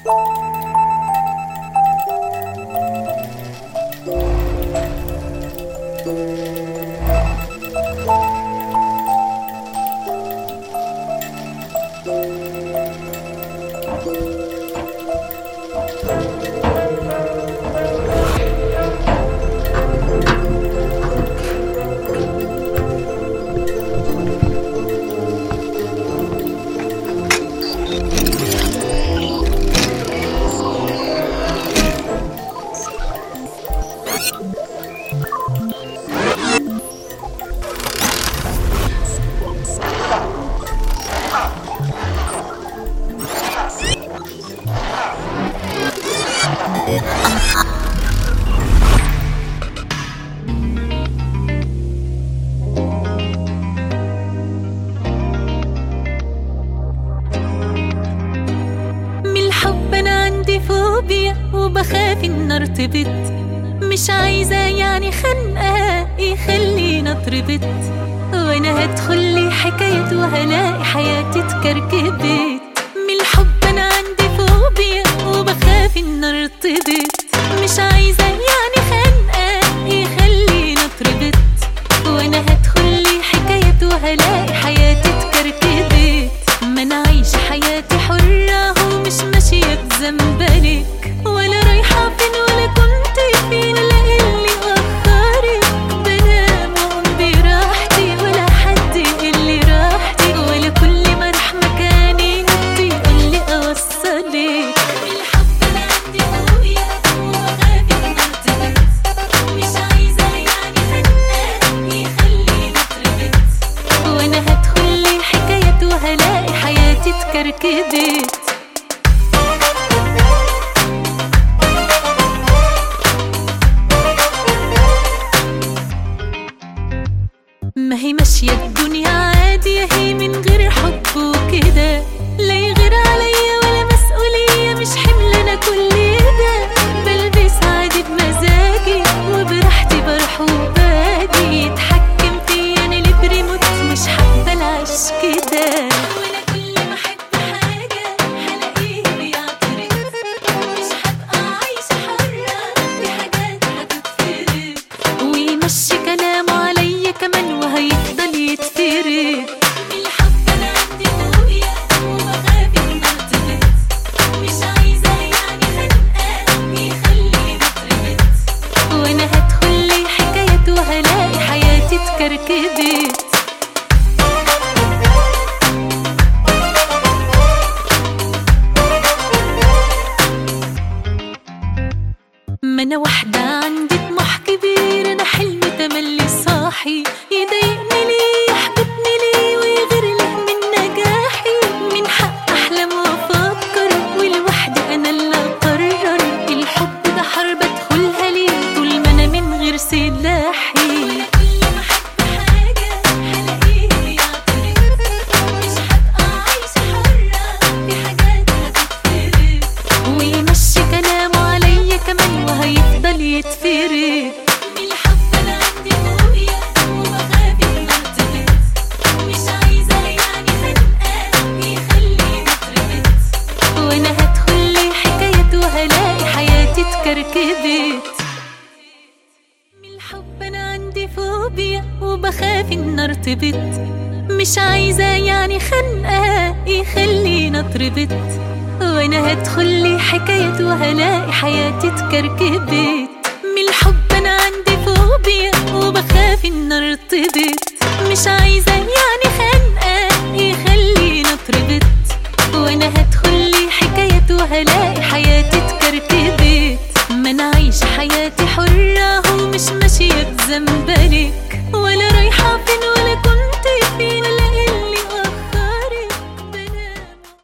من الحب انا عندي فوبيا وبخاف ان ارتبط مش عايزة يعني خنقة يخلينا اتربط وانا هدخل لي حكاية وهلاقي حياتي اتكركبت من الحب انا عندي فوبيا وبخاف ان ارتبط مش عايزة يعني خنقة يخلينا اتربط وانا هدخل لي حكاية وهلاقي حياتي اتكركبت ما انا عايشة حياتي حرة ومش ماشية بزنبلك ولا رايحة فين ولا كنت فين لا اللي أخرك بنام وأقوم براحتي ولا حد اللي راحتي ولا كل ما أروح مكاني انت اللي أوصلك الحب أنا عندي فوبيا وبخاف إن أرتبط مش عايزة يعني خنقة يخليني أتربط وانا هدخل لي حكاية وهلاقي حياتي اتكركبت ما هي ماشية الدنيا عادي هي من غير حب وكده لا يغير عليا ولا مسؤولية مش حمل أنا كل ده بلبس عادي بمزاجي وبراحتي بروح وباجي يتحكم فيا أنا اللي بريموت مش حابة العيش كده وأنا كل ما أحب حاجة هلاقيه بيعترض مش هبقى عايشة حرة في حاجات هتتفرض ويمشي كلامه عليا كمان وهيفضل يتفرد الحب انا عندي فوبيا وبخاف ان ارتبط مش عايزه يعني خنقه يخليني اتربط وانا هدخل لي حكاية وهلاقي حياتي اتكركبت ما انا واحدة عندي طموح كبير انا حلمي تملي صاحي يضايقني ليه يحبطني ليه ويغير له من نجاحي من حق احلم وافكر ولوحدي انا اللي اقرر الحب ده حرب ادخلها ليه طول ما انا من غير سلاحي كل ما احب حاجة هلاقيه بيعترض مش هبقى عايشة حرة في حاجات هتتفرض ويمشي كلامه عليا كمان وهيفضل يتفرد من الحب انا عندي فوبيا وبخاف ان ارتبط مش عايزة يعني خنقة يخليني اتربط وانا هدخل لي حكاية وهلاقي حياتي اتكركبت من الحب انا عندي فوبيا وبخاف ان ارتبط مش عايزة يعني خنقة يخليني اتربط وانا هدخل لي حكاية وهلاقي حياتي اتكركبت من الحب انا عندي فوبيا وبخاف ان ارتبط مش عايزة يعني خنقة يخليني اتربط وانا هدخل لي حكاية وهلاقي حياتي اتكركبت ما انا عايشة حياتي حرة ومش ماشية بذنبك